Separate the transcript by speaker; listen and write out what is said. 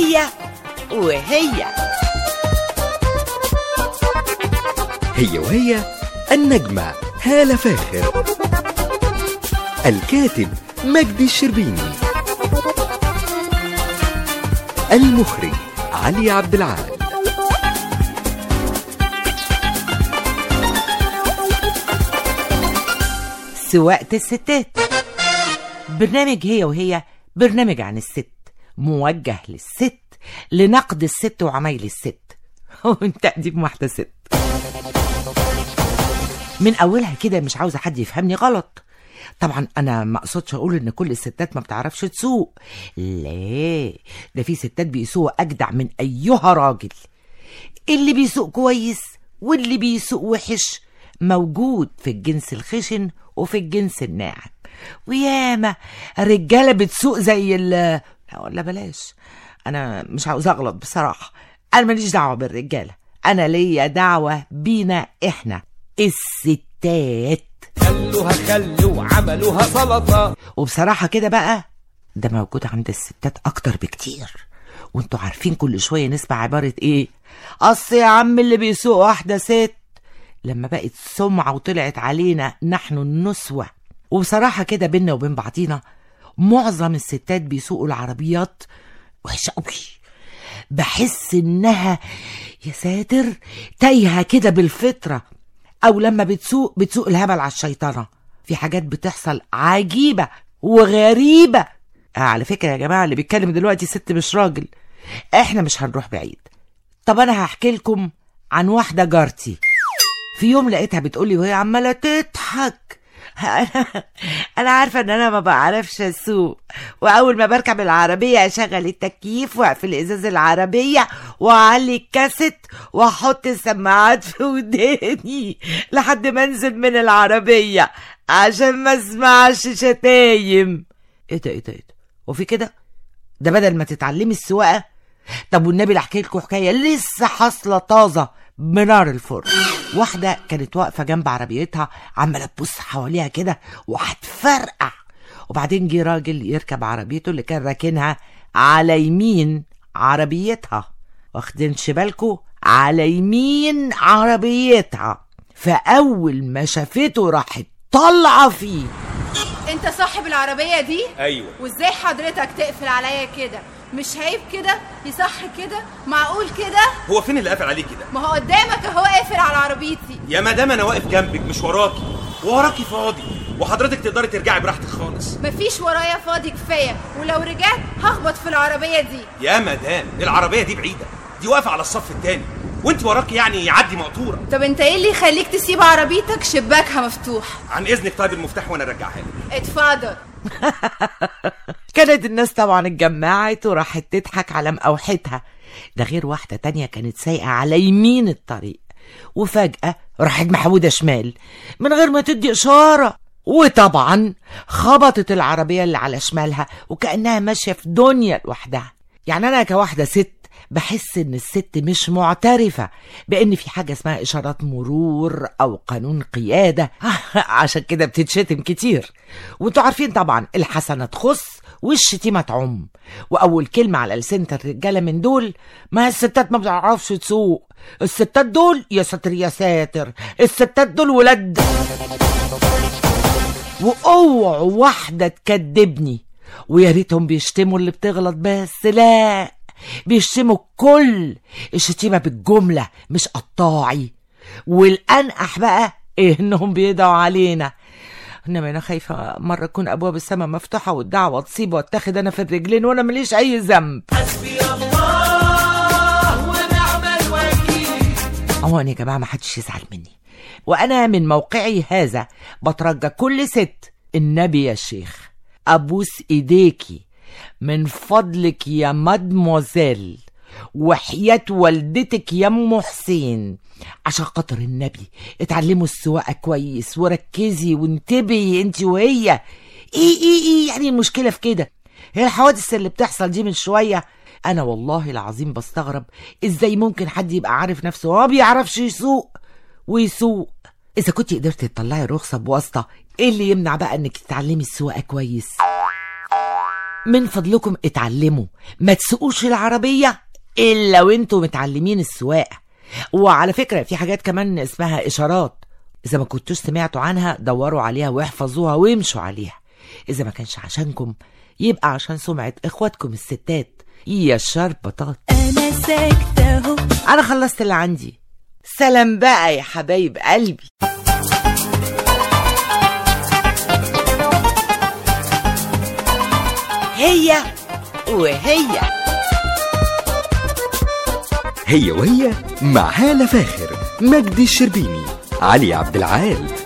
Speaker 1: هي وهي
Speaker 2: هي وهي النجمة هالة فاخر الكاتب مجدي الشربيني المخرج علي عبد العال
Speaker 1: سواقة الستات برنامج هي وهي برنامج عن الست موجه للست لنقد الست وعمايل الست وانت تقديم واحدة ست من اولها كده مش عاوزة حد يفهمني غلط طبعا انا ما اقصدش اقول ان كل الستات ما بتعرفش تسوق لا ده في ستات بيسوقوا اجدع من ايها راجل اللي بيسوق كويس واللي بيسوق وحش موجود في الجنس الخشن وفي الجنس الناعم وياما رجاله بتسوق زي ال لا ولا بلاش انا مش عاوز اغلط بصراحه انا ماليش دعوه بالرجاله انا ليا دعوه بينا احنا الستات
Speaker 3: خلوها خلوا وعملوها سلطة
Speaker 1: وبصراحة كده بقى ده موجود عند الستات أكتر بكتير وانتوا عارفين كل شوية نسمع عبارة ايه أصل يا عم اللي بيسوق واحدة ست لما بقت سمعة وطلعت علينا نحن النسوة وبصراحة كده بينا وبين بعضينا معظم الستات بيسوقوا العربيات وحشة قوي بحس انها يا ساتر تايهة كده بالفطرة او لما بتسوق بتسوق الهبل على الشيطنة في حاجات بتحصل عجيبة وغريبة آه على فكرة يا جماعة اللي بيتكلم دلوقتي ست مش راجل احنا مش هنروح بعيد طب انا هحكي لكم عن واحدة جارتي في يوم لقيتها بتقولي وهي عمالة تضحك انا عارفه ان انا ما بعرفش اسوق واول ما بركب العربيه اشغل التكييف واقفل ازاز العربيه واعلي الكاسيت واحط السماعات في وداني لحد ما انزل من العربيه عشان ما اسمعش شتايم ايه ده ايه ده ايه ده وفي كده ده بدل ما تتعلمي السواقه طب والنبي احكي لكم حكايه لسه حاصله طازه بنار الفرن واحده كانت واقفه جنب عربيتها عماله تبص حواليها كده وهتفرقع وبعدين جه راجل يركب عربيته اللي كان راكنها على يمين عربيتها واخدينش بالكوا على يمين عربيتها فاول ما شافته راحت طالعه فيه
Speaker 4: انت صاحب العربية دي
Speaker 3: ايوه
Speaker 4: وازاي حضرتك تقفل عليا كده مش عيب كده يصح كده معقول كده
Speaker 3: هو فين اللي قافل عليه كده
Speaker 4: ما هو قدامك اهو قافل على عربيتي
Speaker 3: يا مدام انا واقف جنبك مش وراكي وراكي فاضي وحضرتك تقدري ترجعي براحتك خالص
Speaker 4: مفيش ورايا فاضي كفاية ولو رجعت هخبط في العربية دي
Speaker 3: يا مدام العربيه دي بعيده دي واقفه على الصف التاني وانت وراكي يعني يعدي مقطوره
Speaker 4: طب انت ايه اللي يخليك تسيب عربيتك شباكها مفتوح
Speaker 3: عن اذنك طيب المفتاح وانا ارجعها لك
Speaker 4: اتفضل
Speaker 1: كانت الناس طبعا اتجمعت وراحت تضحك على مقاوحتها ده غير واحدة تانية كانت سايقة على يمين الطريق وفجأة راحت محودة شمال من غير ما تدي إشارة وطبعا خبطت العربية اللي على شمالها وكأنها ماشية في دنيا لوحدها يعني أنا كواحدة ست بحس ان الست مش معترفة بان في حاجة اسمها اشارات مرور او قانون قيادة عشان كده بتتشتم كتير وانتوا عارفين طبعا الحسنة تخص والشتيمة تعم واول كلمة على لسانة الرجالة من دول ما الستات ما بتعرفش تسوق الستات دول يا ساتر يا ساتر الستات دول ولاد واوعوا واحدة تكدبني ويا ريتهم بيشتموا اللي بتغلط بس لا بيشتموا الكل الشتيمة بالجملة مش قطاعي والأنقح بقى إيه إنهم بيدعوا علينا إنما أنا خايفة مرة تكون أبواب السماء مفتوحة والدعوة تصيب واتاخد أنا في الرجلين وأنا ماليش أي ذنب عموما يا جماعة ما حدش يزعل مني وأنا من موقعي هذا بترجى كل ست النبي يا شيخ أبوس إيديكي من فضلك يا مادموزيل وحياة والدتك يا ام حسين عشان خاطر النبي اتعلموا السواقة كويس وركزي وانتبهي انت وهي ايه ايه ايه يعني المشكلة في كده هي الحوادث اللي بتحصل دي من شوية انا والله العظيم بستغرب ازاي ممكن حد يبقى عارف نفسه وما بيعرفش يسوق ويسوق اذا كنت قدرتي تطلعي رخصة بواسطة ايه اللي يمنع بقى انك تتعلمي السواقة كويس من فضلكم اتعلموا ما تسوقوش العربية إلا وانتوا متعلمين السواقة وعلى فكرة في حاجات كمان اسمها إشارات إذا ما كنتوش سمعتوا عنها دوروا عليها واحفظوها وامشوا عليها إذا ما كانش عشانكم يبقى عشان سمعة إخواتكم الستات يا الشربطات
Speaker 5: انا ساكتة اهو
Speaker 1: أنا خلصت اللي عندي سلام بقى يا حبايب قلبي هي وهي
Speaker 2: هي وهي مع هالة فاخر مجدي الشربيني علي عبد العال